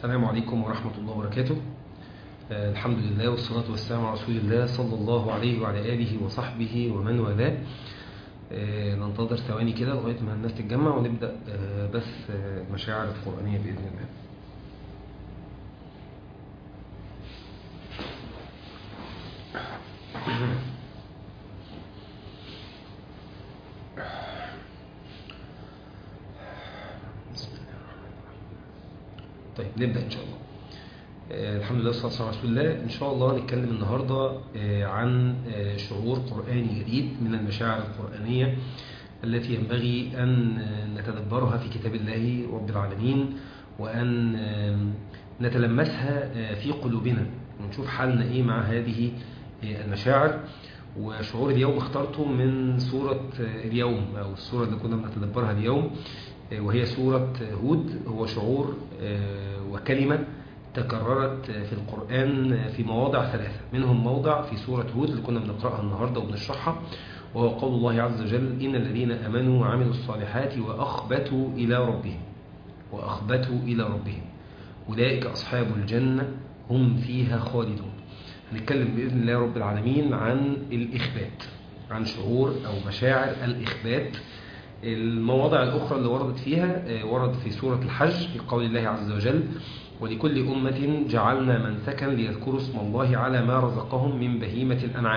السلام عليكم ورحمة الله وبركاته آه، الحمد لله والصلاة والسلام على رسول الله صلى الله عليه وعلى آله وصحبه ومن والاه آه، ننتظر ثواني كده لغاية ما الناس تتجمع ونبدأ آه، بث آه، المشاعر القرآنية بإذن الله بسم الله الرحمن الرحيم طيب نبدأ إن شاء الله آه، الحمد لله والصلاة والسلام على رسول الله إن شاء الله نتكلم النهاردة آه، عن آه، شعور قرآني جديد من المشاعر القرآنية التي ينبغي أن آه، نتدبرها في كتاب الله رب العالمين وأن آه، نتلمسها آه، في قلوبنا ونشوف حالنا إيه مع هذه آه، المشاعر وشعور اليوم اخترته من سورة آه، اليوم أو السورة اللي كنا بنتدبرها اليوم آه، وهي سورة هود هو شعور آه، وكلمة تكررت في القرآن في مواضع ثلاثة منهم موضع في سورة هود اللي كنا بنقرأها النهاردة وبنشرحها وهو قول الله عز وجل إن الذين أمنوا وعملوا الصالحات وأخبتوا إلى ربهم وأخبتوا إلى ربهم أولئك أصحاب الجنة هم فيها خالدون هنتكلم بإذن الله رب العالمين عن الإخبات عن شعور أو مشاعر الإخبات المواضع الأخرى اللي وردت فيها آه، ورد في سورة الحج في قول الله عز وجل ولكل أمة جعلنا منسكا ليذكروا اسم الله على ما رزقهم من بهيمة الأنعام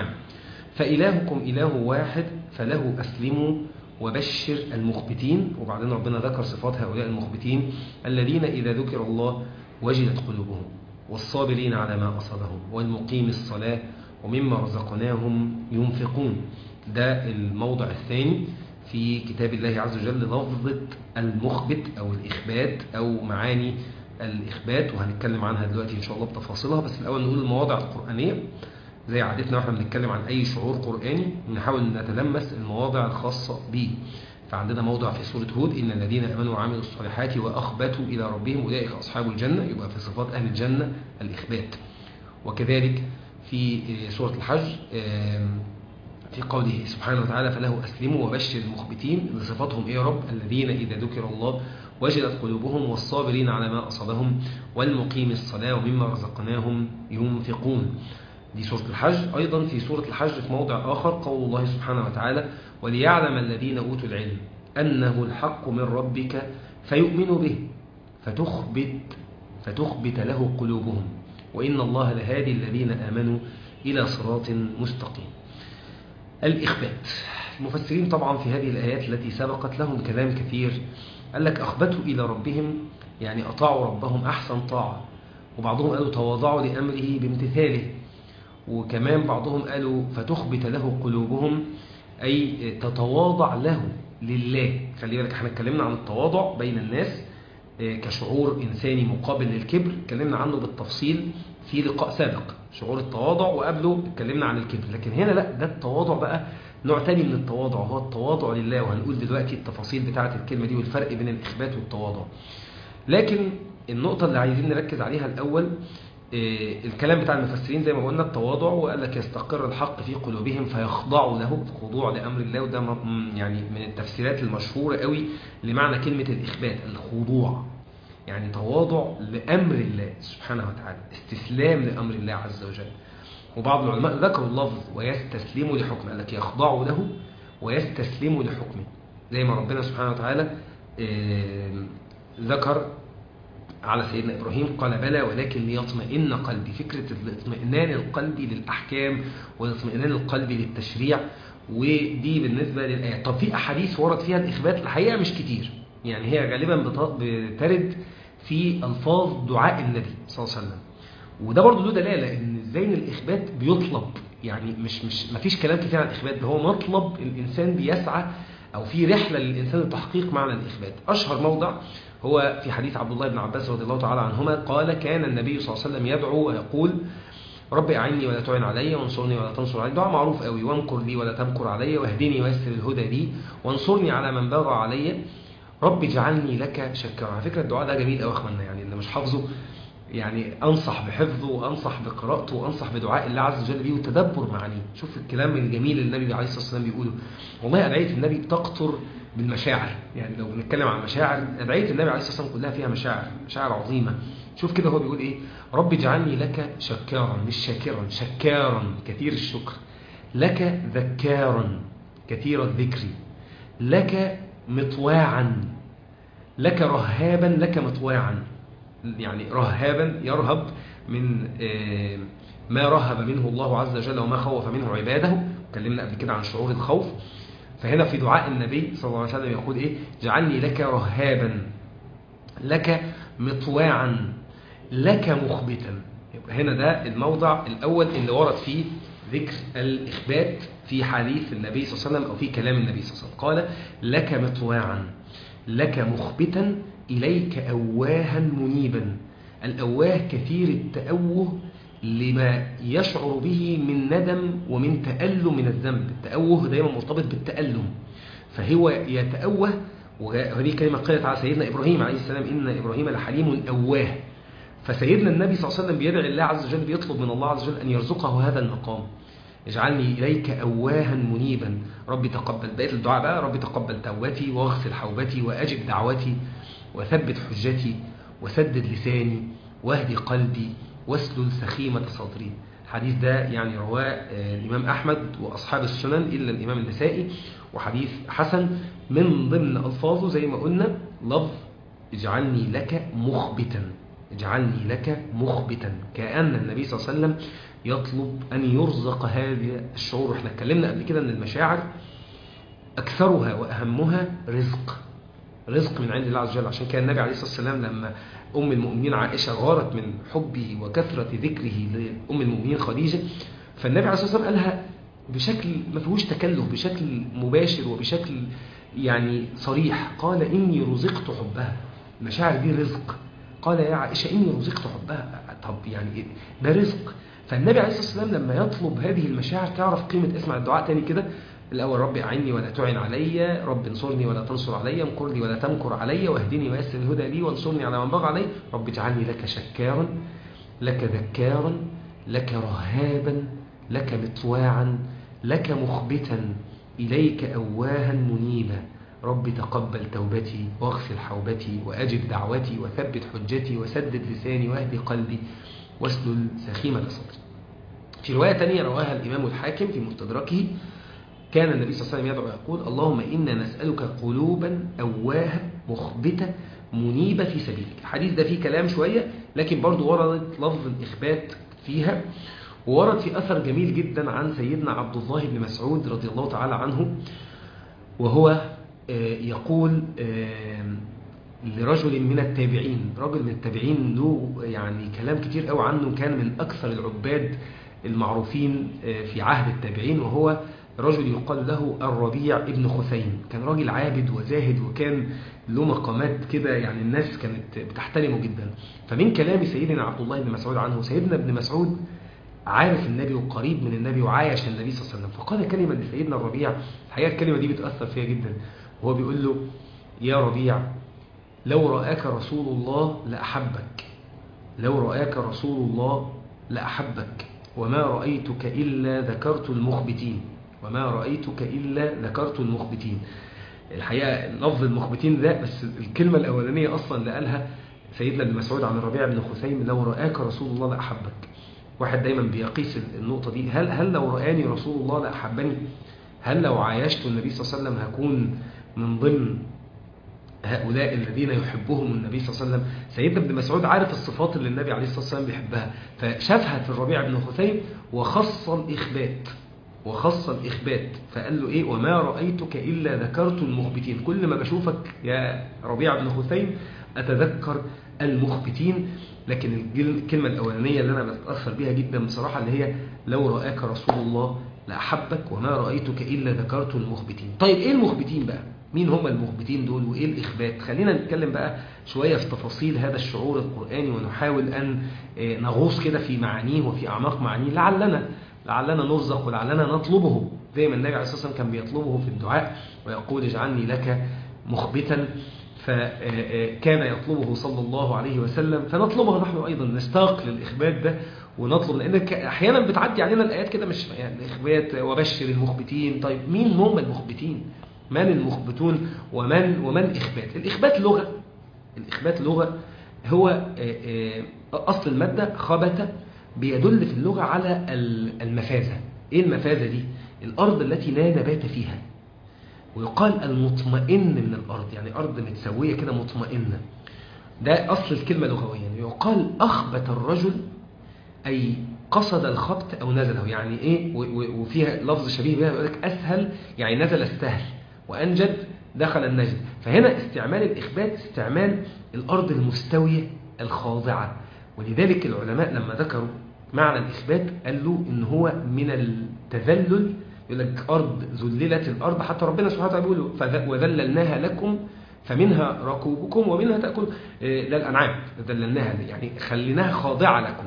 فإلهكم إله واحد فله أسلموا وبشر المخبتين وبعدين ربنا ذكر صفات هؤلاء المخبتين الذين إذا ذكر الله وجلت قلوبهم والصابرين على ما أصابهم والمقيم الصلاة ومما رزقناهم ينفقون ده الموضع الثاني في كتاب الله عز وجل لفظة المخبت أو الإخبات أو معاني الإخبات وهنتكلم عنها دلوقتي إن شاء الله بتفاصيلها بس الأول نقول المواضع القرآنية زي عادتنا واحنا بنتكلم عن أي شعور قرآني نحاول نتلمس المواضع الخاصة به فعندنا موضع في سورة هود إن الذين آمنوا وعملوا الصالحات وأخبتوا إلى ربهم أولئك أصحاب الجنة يبقى في صفات أهل الجنة الإخبات وكذلك في سورة الحج آم، في قوله سبحانه وتعالى فله أسلموا وبشر المخبتين لصفاتهم إيه يا رب الذين إذا ذكر الله وجلت قلوبهم والصابرين على ما أصابهم والمقيم الصلاة ومما رزقناهم ينفقون دي سورة الحج أيضا في سورة الحج في موضع آخر قول الله سبحانه وتعالى وليعلم الذين أوتوا العلم أنه الحق من ربك فيؤمنوا به فتخبت فتخبت له قلوبهم وإن الله لهادي الذين آمنوا إلى صراط مستقيم الإخبات المفسرين طبعا في هذه الآيات التي سبقت لهم كلام كثير قال لك أخبتوا إلى ربهم يعني أطاعوا ربهم أحسن طاعة وبعضهم قالوا تواضعوا لأمره بامتثاله وكمان بعضهم قالوا فتخبت له قلوبهم أي تتواضع له لله خلي بالك احنا اتكلمنا عن التواضع بين الناس آه، كشعور إنساني مقابل للكبر اتكلمنا عنه بالتفصيل في لقاء سابق شعور التواضع وقبله اتكلمنا عن الكبر لكن هنا لا ده التواضع بقى نوع تاني من التواضع هو التواضع لله وهنقول دلوقتي التفاصيل بتاعة الكلمة دي والفرق بين الإخبات والتواضع لكن النقطة اللي عايزين نركز عليها الأول آه، الكلام بتاع المفسرين زي ما قلنا التواضع وقال لك يستقر الحق في قلوبهم فيخضعوا له الخضوع لأمر الله وده م- يعني من التفسيرات المشهورة قوي لمعنى كلمة الإخبات الخضوع يعني تواضع لأمر الله سبحانه وتعالى استسلام لأمر الله عز وجل وبعض العلماء ذكروا اللفظ ويستسلموا لحكمه قال لك يخضعوا له ويستسلموا لحكمه زي ما ربنا سبحانه وتعالى آم، ذكر على سيدنا إبراهيم قال بلى ولكن ليطمئن قلبي فكرة الاطمئنان القلبي للأحكام والاطمئنان القلبي للتشريع ودي بالنسبة للآيات طب في أحاديث ورد فيها الإخبات الحقيقة مش كتير يعني هي غالبا بت- بترد في ألفاظ دعاء النبي صلى الله عليه وسلم وده برضه له دلاله ان ازاي ان الاخبات بيطلب يعني مش مش ما فيش كلام كتير عن الاخبات ده هو مطلب الانسان بيسعى او في رحله للانسان لتحقيق معنى الاخبات اشهر موضع هو في حديث عبد الله بن عباس رضي الله تعالى عنهما قال كان النبي صلى الله عليه وسلم يدعو ويقول رب أعني ولا تعن علي وانصرني ولا تنصر علي دعاء معروف قوي وامكر لي ولا تمكر علي واهدني ويسر الهدى لي وانصرني على من بغى علي رب اجعلني لك شكرا على فكرة الدعاء ده جميل قوي يا اخوانا يعني اللي مش حافظه يعني أنصح بحفظه وأنصح بقراءته وأنصح بدعاء الله عز وجل بيه والتدبر معانيه شوف الكلام الجميل اللي النبي عليه الصلاة والسلام بيقوله والله أدعية النبي بتقطر بالمشاعر يعني لو بنتكلم عن مشاعر أدعية النبي عليه الصلاة والسلام كلها فيها مشاعر مشاعر عظيمة شوف كده هو بيقول إيه رب اجعلني لك شكارا مش شاكرا شكارا كثير الشكر لك ذكارا كثير الذكر لك مطواعا لك رهابا لك مطواعا يعني رهابا يرهب من ما رهب منه الله عز وجل وما خوف منه عباده اتكلمنا قبل كده عن شعور الخوف فهنا في دعاء النبي صلى الله عليه وسلم يقول ايه جعلني لك رهابا لك مطواعا لك مخبتا يبقى هنا ده الموضع الأول اللي ورد فيه ذكر الإخبات في حديث النبي صلى الله عليه وسلم أو في كلام النبي صلى الله عليه وسلم قال لك مطواعا لك مخبتا إليك أواها منيبا الأواه كثير التأوه لما يشعر به من ندم ومن تألم من الذنب التأوه دايما مرتبط بالتألم فهو يتأوه وهذه كلمة قالت على سيدنا إبراهيم عليه السلام إن إبراهيم لحليم أواه فسيدنا النبي صلى الله عليه وسلم بيدعي الله عز وجل بيطلب من الله عز وجل أن يرزقه هذا المقام اجعلني إليك أواها منيبا ربي تقبل بقية الدعاء بقى ربي تقبل توبتي واغسل حوبتي وأجب دعوتي وثبت حجتي وسدد لساني واهدي قلبي واسلل سخيمة صدري الحديث ده يعني رواه الإمام أحمد وأصحاب السنن إلا الإمام النسائي وحديث حسن من ضمن ألفاظه زي ما قلنا لفظ اجعلني لك مخبتا اجعلني لك مخبتا كأن النبي صلى الله عليه وسلم يطلب أن يرزق هذا الشعور احنا اتكلمنا قبل كده أن المشاعر أكثرها وأهمها رزق رزق من عند الله عز وجل عشان كان النبي عليه الصلاة والسلام لما أم المؤمنين عائشة غارت من حبه وكثرة ذكره لأم المؤمنين خديجة فالنبي عليه الصلاة والسلام قالها بشكل ما فيهوش تكلف بشكل مباشر وبشكل يعني صريح قال إني رزقت حبها المشاعر دي رزق قال يا عائشة إني رزقت حبها طب يعني ده رزق فالنبي عليه الصلاة والسلام لما يطلب هذه المشاعر تعرف قيمة اسمع الدعاء تاني كده الأول رب أعني ولا تعن علي رب انصرني ولا تنصر علي امكر لي ولا تمكر علي واهدني ويسر الهدى لي وانصرني على من بغى علي رب اجعلني لك شكارا لك ذكارا لك رهابا لك مطواعا لك مخبتا إليك أواها منيبا رب تقبل توبتي واغسل حوبتي وأجب دعوتي وثبت حجتي وسدد لساني واهدي قلبي واسلل سخيمة صدري في رواية تانية رواها الإمام الحاكم في مستدركه كان النبي صلى الله عليه وسلم يدعو يقول اللهم إنا نسألك قلوبا أواها مخبتة منيبة في سبيلك الحديث ده فيه كلام شوية لكن برضو وردت لفظ الإخبات فيها وورد في أثر جميل جدا عن سيدنا عبد الله بن مسعود رضي الله تعالى عنه وهو يقول لرجل من التابعين رجل من التابعين له يعني كلام كتير قوي عنه كان من أكثر العباد المعروفين في عهد التابعين وهو رجل يقال له الربيع ابن خثيم كان راجل عابد وزاهد وكان له مقامات كده يعني الناس كانت بتحترمه جدا فمن كلام سيدنا عبد الله بن مسعود عنه سيدنا ابن مسعود عارف النبي وقريب من النبي وعايش النبي صلى الله عليه وسلم فقال كلمة لسيدنا الربيع الحقيقة الكلمة دي بتأثر فيها جدا وهو بيقول له يا ربيع لو رآك رسول الله لأحبك لو رآك رسول الله لأحبك وما رأيتك إلا ذكرت المخبتين وما رأيتك إلا ذكرت المخبتين الحقيقة لفظ المخبتين ده بس الكلمة الأولانية أصلا اللي قالها سيدنا ابن مسعود عن الربيع بن خثيم لو رآك رسول الله لأحبك واحد دايما بيقيس النقطة دي هل, هل لو رآني رسول الله لأحبني هل لو عايشت النبي صلى الله عليه وسلم هكون من ضمن هؤلاء الذين يحبهم النبي صلى الله عليه وسلم سيدنا ابن مسعود عارف الصفات اللي النبي عليه الصلاة والسلام بيحبها فشافها في الربيع بن خثيم وخص الإخبات وخص الإخبات فقال له إيه وما رأيتك إلا ذكرت المخبتين كل ما بشوفك يا ربيع بن خثيم أتذكر المخبتين لكن الكلمة الأولانية اللي أنا بتأثر بيها جدا بصراحة اللي هي لو رآك رسول الله لأحبك وما رأيتك إلا ذكرت المخبتين طيب إيه المخبتين بقى مين هم المخبتين دول وإيه الإخبات خلينا نتكلم بقى شوية في تفاصيل هذا الشعور القرآني ونحاول أن نغوص كده في معانيه وفي أعماق معانيه لعلنا لعلنا نرزق ولعلنا نطلبه زي ما النبي عليه الصلاة والسلام كان بيطلبه في الدعاء ويقول اجعلني لك مخبتا فكان يطلبه صلى الله عليه وسلم فنطلبه نحن أيضا نشتاق للإخبات ده ونطلب لأن أحيانا بتعدي علينا الآيات كده مش يعني الإخبات وبشر المخبتين طيب مين هم المخبتين من المخبتون ومن ومن إخبات الإخبات لغة الإخبات لغة هو آه، آه، أصل المادة خبت بيدل في اللغة على ال- المفازة إيه المفازة دي؟ الأرض التي لا نبات فيها ويقال المطمئن من الأرض يعني أرض متسوية كده مطمئنة ده أصل الكلمة لغويا يقال أخبت الرجل أي قصد الخبط أو نزله يعني إيه و- و- وفيها لفظ شبيه بها يقول لك أسهل يعني نزل استهل وأنجد دخل النجد فهنا استعمال الإخبات استعمال الأرض المستوية الخاضعة ولذلك العلماء لما ذكروا معنى الإخبات قالوا إن هو من التذلل يقول لك أرض ذللت الأرض حتى ربنا سبحانه وتعالى بيقول فذ- وذللناها لكم فمنها ركوبكم ومنها تأكل إيه، ده الأنعام ذللناها يعني خليناها خاضعة لكم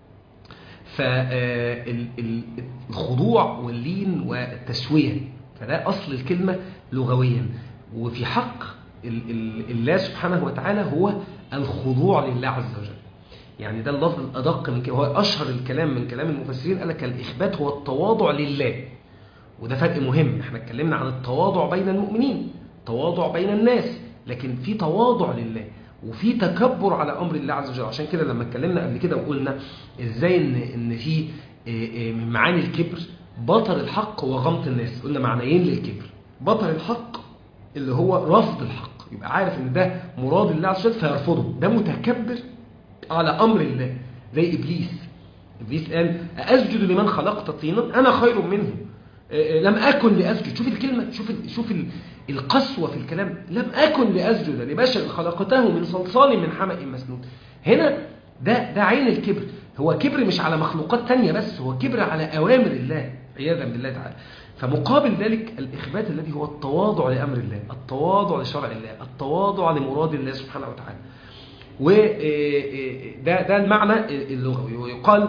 فالخضوع واللين والتسوية فده أصل الكلمة لغويا وفي حق ال- ال- الله سبحانه وتعالى هو الخضوع لله عز وجل يعني ده اللفظ الأدق من كده هو أشهر الكلام من كلام المفسرين قال لك الإخبات هو التواضع لله وده فرق مهم احنا اتكلمنا عن التواضع بين المؤمنين تواضع بين الناس لكن في تواضع لله وفي تكبر على امر الله عز وجل عشان كده لما اتكلمنا قبل كده وقلنا ازاي ان ان في اه، اه، من معاني الكبر بطر الحق وغمط الناس قلنا معنيين للكبر بطر الحق اللي هو رفض الحق يبقى عارف ان ده مراد الله عز وجل فيرفضه ده متكبر على امر الله زي ابليس ابليس قال اسجد لمن خلقت طينا انا خير منه آه، آه، لم اكن لاسجد شوف الكلمه شوف ال- شوف ال- القسوه في الكلام لم اكن لاسجد لبشر خلقته من صلصال من حمأ مسنون هنا ده ده عين الكبر هو كبر مش على مخلوقات تانية بس هو كبر على اوامر الله عياذا بالله تعالى فمقابل ذلك الاخبات الذي هو التواضع لامر الله التواضع لشرع الله التواضع لمراد الله سبحانه وتعالى وده ده المعنى اللغوي ويقال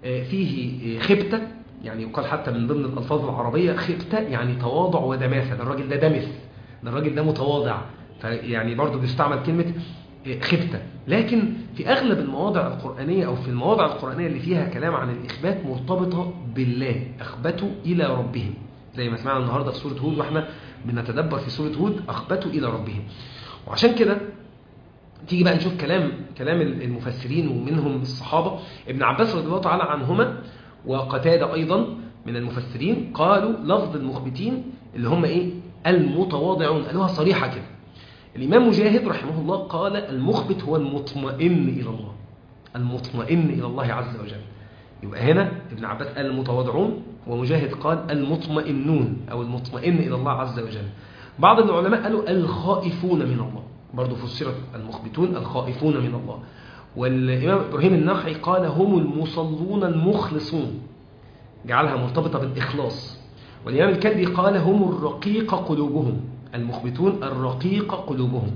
فيه خبتة يعني يقال حتى من ضمن الألفاظ العربية خبتة يعني تواضع ودماثة ده الراجل ده دمث ده الراجل ده متواضع فيعني برضه بيستعمل كلمة خبتة لكن في أغلب المواضع القرآنية أو في المواضع القرآنية اللي فيها كلام عن الإخبات مرتبطة بالله أخبتوا إلى ربهم زي ما سمعنا النهاردة في سورة هود وإحنا بنتدبر في سورة هود أخبتوا إلى ربهم وعشان كده تيجي بقى نشوف كلام كلام المفسرين ومنهم الصحابة ابن عباس رضي الله تعالى عنهما وقتادة أيضا من المفسرين قالوا لفظ المخبتين اللي هم إيه المتواضعون قالوها صريحة كده الإمام مجاهد رحمه الله قال المخبت هو المطمئن إلى الله المطمئن إلى الله عز وجل يبقى هنا ابن عباس قال المتواضعون ومجاهد قال المطمئنون أو المطمئن إلى الله عز وجل بعض العلماء قالوا الخائفون من الله برضو فسرت المخبتون الخائفون من الله والإمام إبراهيم النخعي قال هم المصلون المخلصون جعلها مرتبطة بالإخلاص والإمام الكندي قال هم الرقيق قلوبهم المخبتون الرقيق قلوبهم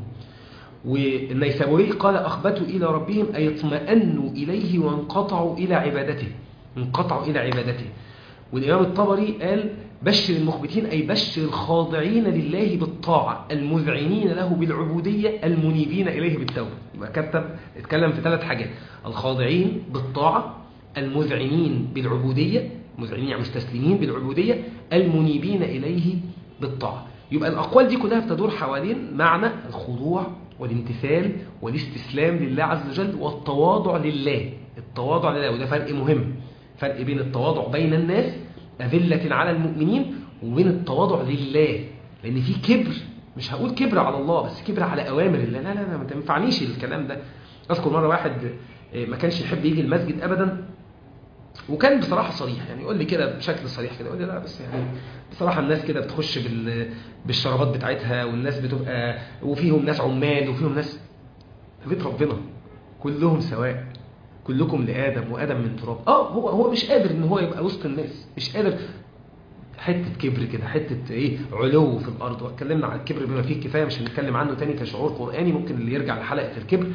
والنيسابوري قال أخبتوا إلى ربهم أي اطمأنوا إليه وانقطعوا إلى عبادته انقطعوا إلى عبادته والإمام الطبري قال بشر المخبتين أي بشر الخاضعين لله بالطاعة المذعنين له بالعبودية المنيبين إليه بالتوبة يبقى كتب اتكلم في ثلاث حاجات الخاضعين بالطاعة المذعنين بالعبودية مذعنين يعني مستسلمين بالعبودية المنيبين إليه بالطاعة يبقى الأقوال دي كلها بتدور حوالين معنى الخضوع والامتثال والاستسلام لله عز وجل والتواضع لله التواضع لله وده فرق مهم فرق بين التواضع بين الناس أذلة على المؤمنين وبين التواضع لله لأن في كبر مش هقول كبر على الله بس كبر على أوامر الله لا لا لا ما تنفعنيش الكلام ده أذكر مرة واحد ما كانش يحب يجي المسجد أبدا وكان بصراحة صريح يعني يقول لي كده بشكل صريح كده يقول لي لا بس يعني بصراحة الناس كده بتخش بال... بالشرابات بتاعتها والناس بتبقى وفيهم ناس عمال وفيهم ناس بيت ربنا كلهم سواء كلكم لآدم وآدم من تراب اه هو هو مش قادر ان هو يبقى وسط الناس مش قادر حتة كبر كده حتة ايه علو في الارض واتكلمنا عن الكبر بما فيه الكفاية مش هنتكلم عنه تاني كشعور قرآني ممكن اللي يرجع لحلقة الكبر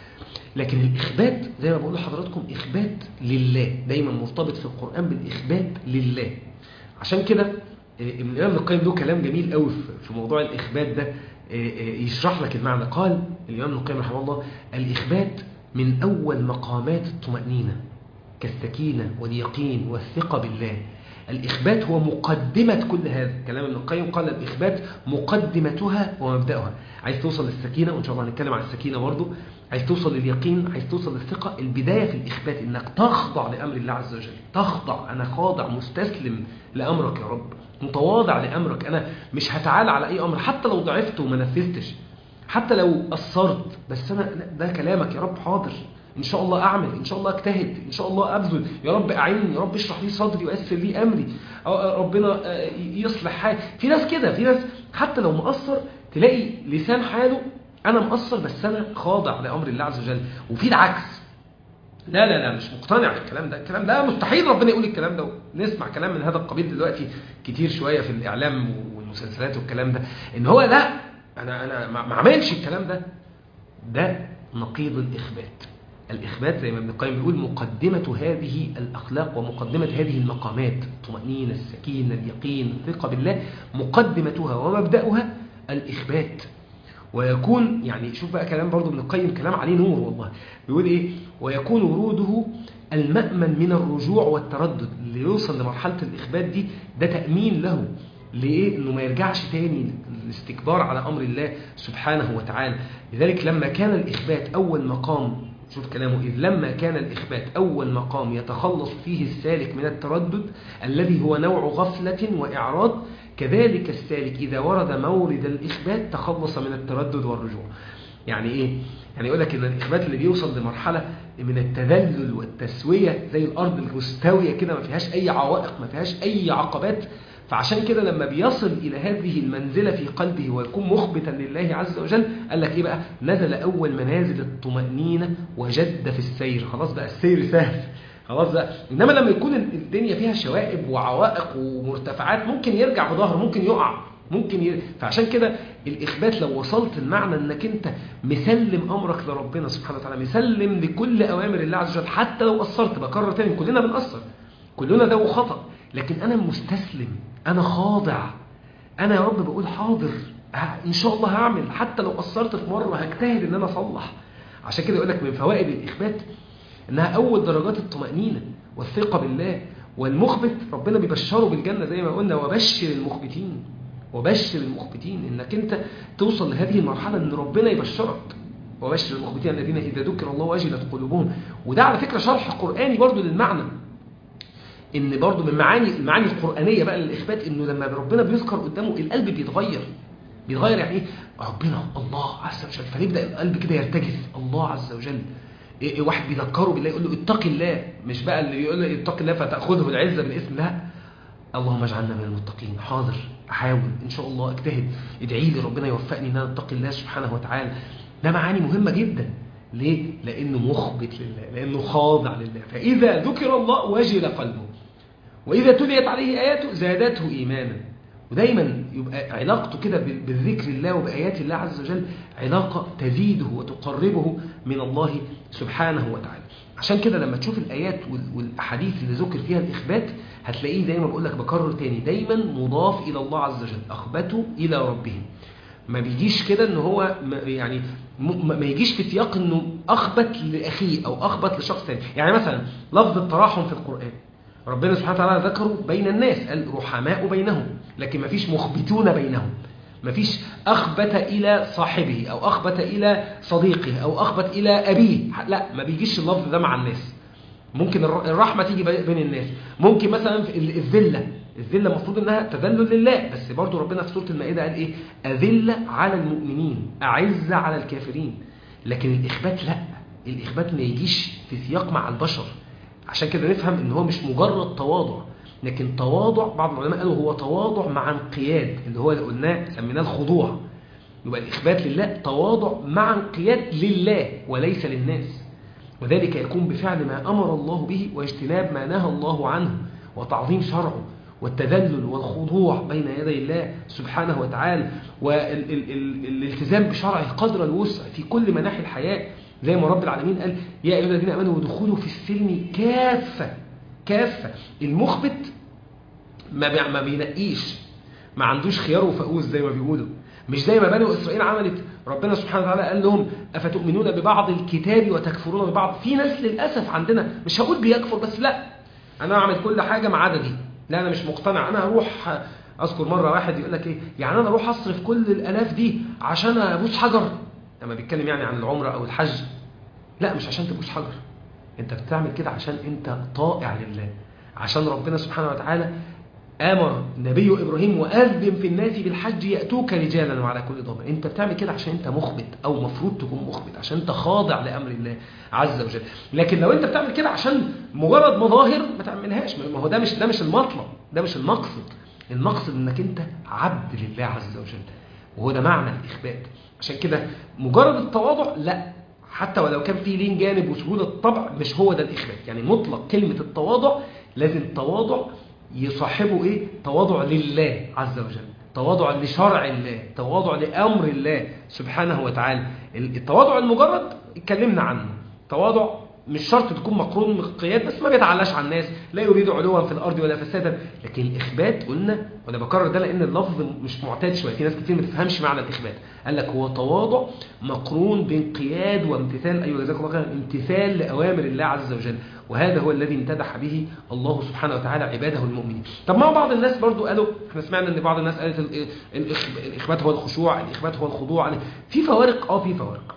لكن الإخبات زي ما بقول لحضراتكم إخبات لله دايما مرتبط في القرآن بالإخبات لله عشان كده ابن الإمام القيم له كلام جميل قوي في موضوع الإخبات ده يشرح لك المعنى قال الإمام القيم رحمه الله الإخبات من أول مقامات الطمأنينة كالسكينة واليقين والثقة بالله الإخبات هو مقدمة كل هذا كلام ابن القيم قال الإخبات مقدمتها ومبدأها عايز توصل للسكينة وإن شاء الله هنتكلم عن السكينة برضه عايز توصل لليقين عايز توصل للثقة البداية في الإخبات إنك تخضع لأمر الله عز وجل تخضع أنا خاضع مستسلم لأمرك يا رب متواضع لأمرك أنا مش هتعالى على أي أمر حتى لو ضعفت وما نفذتش حتى لو قصرت بس أنا ده كلامك يا رب حاضر إن شاء الله أعمل إن شاء الله أجتهد إن شاء الله أبذل يا رب أعيني يا رب اشرح لي صدري ويسر لي أمري ربنا يصلح حالي في ناس كده في ناس حتى لو مقصر تلاقي لسان حاله أنا مقصر بس أنا خاضع لأمر الله عز وجل وفي العكس لا لا لا مش مقتنع بالكلام ده الكلام ده مستحيل ربنا يقول الكلام ده نسمع كلام من هذا القبيل دلوقتي كتير شوية في الإعلام والمسلسلات والكلام ده إن هو لا أنا أنا ما عملش الكلام ده ده نقيض الإخبات الإخبات زي ما ابن القيم بيقول مقدمة هذه الأخلاق ومقدمة هذه المقامات الطمأنينة السكينة اليقين الثقة بالله مقدمتها ومبدأها الإخبات ويكون يعني شوف بقى كلام برضو ابن القيم كلام عليه نور والله بيقول ايه ويكون وروده المأمن من الرجوع والتردد اللي يوصل لمرحلة الإخبات دي ده تأمين له ليه انه ما يرجعش تاني الاستكبار على أمر الله سبحانه وتعالى لذلك لما كان الإخبات أول مقام شوف كلامه إذ لما كان الإخبات أول مقام يتخلص فيه السالك من التردد الذي هو نوع غفلة وإعراض كذلك السالك إذا ورد مورد الإخبات تخلص من التردد والرجوع يعني إيه؟ يعني يقول لك إن الإخبات اللي بيوصل لمرحلة من التذلل والتسوية زي الأرض المستوية كده ما فيهاش أي عوائق ما فيهاش أي عقبات فعشان كده لما بيصل إلى هذه المنزلة في قلبه ويكون مخبتا لله عز وجل قال لك إيه بقى نزل أول منازل الطمأنينة وجد في السير خلاص بقى السير سهل خلاص بقى إنما لما يكون الدنيا فيها شوائب وعوائق ومرتفعات ممكن يرجع بظهره ممكن يقع ممكن ي... فعشان كده الإخبات لو وصلت المعنى أنك أنت مسلم أمرك لربنا سبحانه وتعالى مسلم لكل أوامر الله عز وجل حتى لو قصرت بكرر تاني كلنا بنقصر كلنا ده خطأ لكن أنا مستسلم أنا خاضع أنا يا رب بقول حاضر إن شاء الله هعمل حتى لو قصرت في مرة هجتهد إن أنا أصلح عشان كده يقول لك من فوائد الإخبات إنها أول درجات الطمأنينة والثقة بالله والمخبت ربنا بيبشره بالجنة زي ما قلنا وبشر المخبتين وبشر المخبتين إنك أنت توصل لهذه المرحلة إن ربنا يبشرك وبشر المخبتين الذين إذا ذكر الله وجلت قلوبهم وده على فكرة شرح قرآني برضو للمعنى ان برضو من معاني المعاني القرآنية بقى للإخبات انه لما ربنا بيذكر قدامه القلب بيتغير بيتغير يعني ايه ربنا الله عز وجل فيبدأ القلب كده يرتجف الله عز وجل إيه إيه واحد بيذكره بالله يقول له اتق الله مش بقى اللي بيقول له اتق الله فتأخذه العزة بالاسم لا اللهم اجعلنا من المتقين حاضر احاول ان شاء الله اجتهد ادعي لي ربنا يوفقني ان انا اتقي الله سبحانه وتعالى ده معاني مهمة جدا ليه؟ لأنه مخبت لله لأنه خاضع لله فإذا ذكر الله وجل قلبه وإذا تليت عليه آياته زادته إيمانا ودايما يبقى علاقته كده بالذكر الله وبآيات الله عز وجل علاقة تزيده وتقربه من الله سبحانه وتعالى عشان كده لما تشوف الآيات والأحاديث اللي ذكر فيها الإخبات هتلاقيه دايما بقول لك بكرر تاني دايما مضاف إلى الله عز وجل أخبته إلى ربهم ما بيجيش كده ان هو يعني ما يجيش في سياق انه اخبت لاخيه او اخبت لشخص ثاني يعني مثلا لفظ التراحم في القرآن ربنا سبحانه وتعالى ذكره بين الناس قال رحماء بينهم لكن ما فيش مخبتون بينهم ما فيش أخبت إلى صاحبه أو أخبت إلى صديقه أو أخبت إلى أبيه لا ما بيجيش اللفظ ده مع الناس ممكن الرحمة تيجي بين الناس ممكن مثلا في الذلة الذلة المفروض انها تذلل لله بس برضو ربنا في سورة المائدة قال ايه أذلة على المؤمنين أعزة على الكافرين لكن الإخبات لا الإخبات ما يجيش في سياق مع البشر عشان كده نفهم ان هو مش مجرد تواضع لكن تواضع بعض العلماء قالوا هو تواضع مع انقياد اللي هو اللي قلناه سميناه الخضوع يبقى الإخبات لله تواضع مع انقياد لله وليس للناس وذلك يكون بفعل ما أمر الله به واجتناب ما نهى الله عنه وتعظيم شرعه والتذلل والخضوع بين يدي الله سبحانه وتعالى والالتزام بشرعه قدر الوسع في كل مناحي الحياة زي ما رب العالمين قال يا أيها الذين أمنوا ودخلوا في السلم كافة كافة المخبت ما ما بينقيش ما عندوش خيار وفقوس زي ما بيقولوا مش زي ما بني إسرائيل عملت ربنا سبحانه وتعالى قال لهم أفتؤمنون ببعض الكتاب وتكفرون ببعض في ناس للأسف عندنا مش هقول بيكفر بس لا أنا أعمل كل حاجة ما عدا دي لا انا مش مقتنع انا هروح اذكر مره واحد يقول لك ايه يعني انا اروح اصرف كل الالاف دي عشان ابوس حجر لما بيتكلم يعني عن العمره او الحج لا مش عشان تبوس حجر انت بتعمل كده عشان انت طائع لله عشان ربنا سبحانه وتعالى امر نبي ابراهيم واذن في الناس بالحج ياتوك رجالا وعلى كل ضامر انت بتعمل كده عشان انت مخبت او مفروض تكون مخبت عشان انت خاضع لامر الله عز وجل لكن لو انت بتعمل كده عشان مجرد مظاهر ما تعملهاش ما هو ده مش ده مش المطلب ده مش المقصد المقصد انك انت عبد لله عز وجل وهو ده معنى الاخبات عشان كده مجرد التواضع لا حتى ولو كان في لين جانب وسهوله الطبع مش هو ده الاخبات يعني مطلق كلمه التواضع لازم تواضع يصاحبه ايه تواضع لله عز وجل تواضع لشرع الله تواضع لامر الله سبحانه وتعالى التواضع المجرد اتكلمنا عنه تواضع مش شرط تكون مقرون بالقياد بس ما بيتعلاش على الناس لا يريد علوا في الارض ولا فسادا لكن الاخبات قلنا وانا بكرر ده لان اللفظ مش معتاد شويه في ناس كتير ما تفهمش معنى الاخبات قال لك هو تواضع مقرون بانقياد وامتثال ايوه جزاكم الله خيرا امتثال لاوامر الله عز وجل وهذا هو الذي امتدح به الله سبحانه وتعالى عباده المؤمنين طب ما بعض الناس برضو قالوا احنا سمعنا ان بعض الناس قالت الاخبات هو الخشوع الاخبات هو الخضوع في فوارق اه في فوارق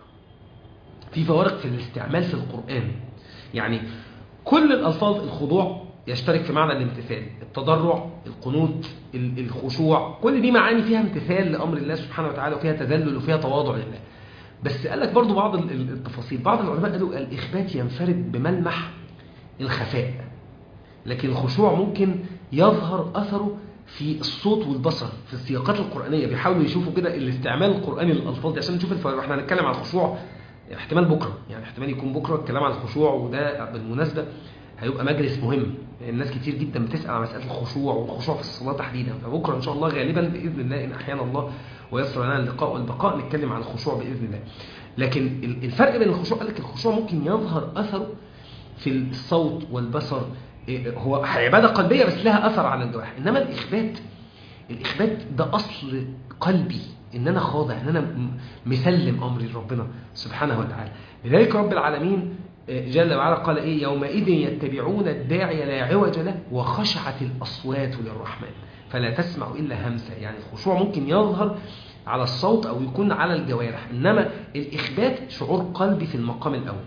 في فوارق في الاستعمال في القرآن يعني كل الألفاظ الخضوع يشترك في معنى الامتثال التضرع القنوت الخشوع كل دي معاني فيها امتثال لأمر الله سبحانه وتعالى وفيها تذلل وفيها تواضع لله بس قال لك برضو بعض التفاصيل بعض العلماء قالوا الإخبات ينفرد بملمح الخفاء لكن الخشوع ممكن يظهر أثره في الصوت والبصر في السياقات القرآنية بيحاولوا يشوفوا كده الاستعمال القرآني للألفاظ دي عشان نشوف الفرق احنا هنتكلم عن الخشوع احتمال بكرة يعني احتمال يكون بكرة الكلام عن الخشوع وده بالمناسبة هيبقى مجلس مهم الناس كتير جدا بتسأل عن مسألة الخشوع والخشوع في الصلاة تحديدا فبكرة إن شاء الله غالبا بإذن الله إن أحيانا الله ويسر لنا اللقاء والبقاء نتكلم عن الخشوع بإذن الله لكن الفرق بين الخشوع قال لك الخشوع ممكن يظهر أثره في الصوت والبصر هو عبادة قلبية بس لها أثر على الجوارح إنما الإخبات الإخبات ده أصل قلبي ان انا خاضع ان انا مسلم امري لربنا سبحانه وتعالى لذلك رب العالمين جل وعلا قال ايه يومئذ يتبعون الداعي لا عوج له وخشعت الاصوات للرحمن فلا تسمع الا همسه يعني الخشوع ممكن يظهر على الصوت او يكون على الجوارح انما الاخبات شعور قلبي في المقام الاول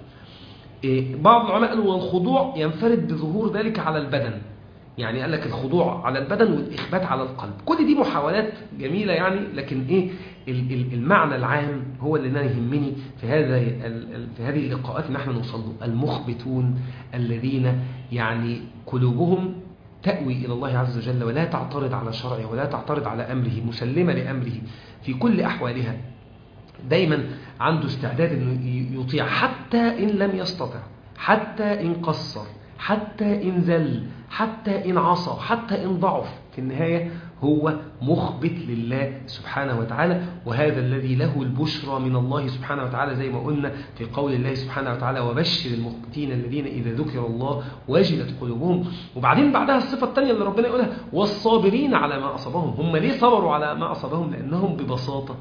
بعض العلماء قالوا والخضوع ينفرد بظهور ذلك على البدن يعني قال لك الخضوع على البدن والإخبات على القلب كل دي محاولات جميلة يعني لكن إيه المعنى العام هو اللي أنا يهمني في هذا في هذه اللقاءات نحن نوصل له المخبتون الذين يعني قلوبهم تأوي إلى الله عز وجل ولا تعترض على شرعه ولا تعترض على أمره مسلمة لأمره في كل أحوالها دايما عنده استعداد أنه يطيع حتى إن لم يستطع حتى إن قصر حتى إن ذل حتى إن عصى حتى إن ضعف في النهاية هو مخبت لله سبحانه وتعالى وهذا الذي له البشرى من الله سبحانه وتعالى زي ما قلنا في قول الله سبحانه وتعالى وبشر المخبتين الذين إذا ذكر الله وجلت قلوبهم وبعدين بعدها الصفة الثانية اللي ربنا يقولها والصابرين على ما أصابهم هم ليه صبروا على ما أصابهم لأنهم ببساطة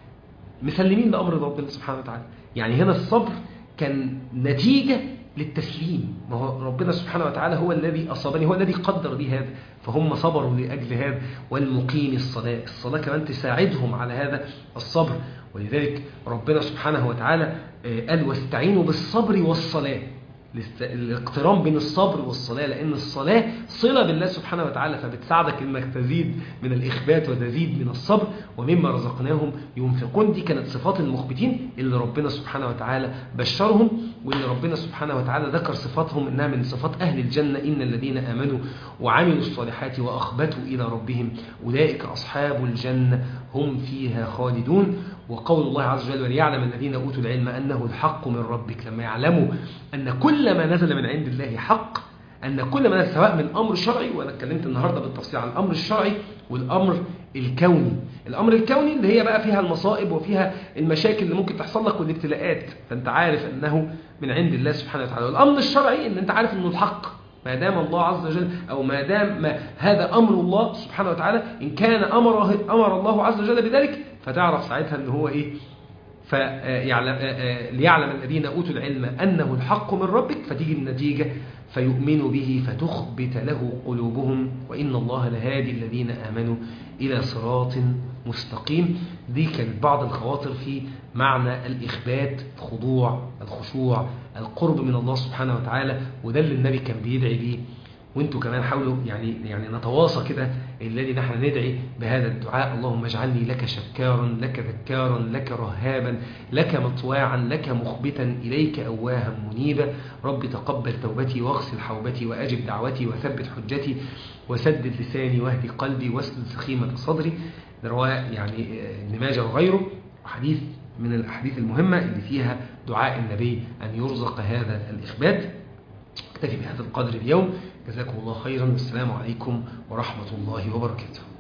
مسلمين لأمر ربنا سبحانه وتعالى يعني هنا الصبر كان نتيجة للتسليم ما هو ربنا سبحانه وتعالى هو الذي أصابني هو الذي قدر لي هذا فهم صبروا لأجل هذا والمقيم الصلاة الصلاة كمان تساعدهم على هذا الصبر ولذلك ربنا سبحانه وتعالى قال واستعينوا بالصبر والصلاة الاقتران بين الصبر والصلاة لأن الصلاة صلة بالله سبحانه وتعالى فبتساعدك أنك تزيد من الإخبات وتزيد من الصبر ومما رزقناهم ينفقون دي كانت صفات المخبتين اللي ربنا سبحانه وتعالى بشرهم واللي ربنا سبحانه وتعالى ذكر صفاتهم إنها من صفات أهل الجنة إن الذين آمنوا وعملوا الصالحات وأخبتوا إلى ربهم أولئك أصحاب الجنة هم فيها خالدون وقول الله عز وجل وليعلم الذين أوتوا العلم أنه الحق من ربك لما يعلموا أن كل ما نزل من عند الله حق أن كل ما نزل سواء من أمر شرعي وأنا اتكلمت النهاردة بالتفصيل عن الأمر الشرعي والأمر الكوني الأمر الكوني اللي هي بقى فيها المصائب وفيها المشاكل اللي ممكن تحصل لك والابتلاءات فأنت عارف أنه من عند الله سبحانه وتعالى والأمر الشرعي أن أنت عارف أنه الحق ما دام الله عز وجل أو ما دام ما هذا أمر الله سبحانه وتعالى إن كان أمره أمر الله عز وجل بذلك فتعرف ساعتها أنه هو إيه فيعلم ليعلم الذين أوتوا العلم أنه الحق من ربك فتيجي النتيجة فيؤمنوا به فتخبت له قلوبهم وإن الله لهادي الذين آمنوا إلى صراط مستقيم دي كانت بعض الخواطر في معنى الإخبات الخضوع الخشوع القرب من الله سبحانه وتعالى وده اللي النبي كان بيدعي بيه وانتوا كمان حاولوا يعني يعني نتواصى كده الذي نحن ندعي بهذا الدعاء اللهم اجعلني لك شكارا لك ذكارا لك رهابا لك مطواعا لك مخبتا إليك أواها منيبا رب تقبل توبتي واغسل حوبتي وأجب دعوتي وثبت حجتي وسدد لساني واهدي قلبي واسلل سخيمة صدري رواه يعني ابن ماجه وغيره وحديث من الأحاديث المهمة اللي فيها دعاء النبي أن يرزق هذا الإخبات اكتفي بهذا القدر اليوم جزاكم الله خيرا والسلام عليكم ورحمة الله وبركاته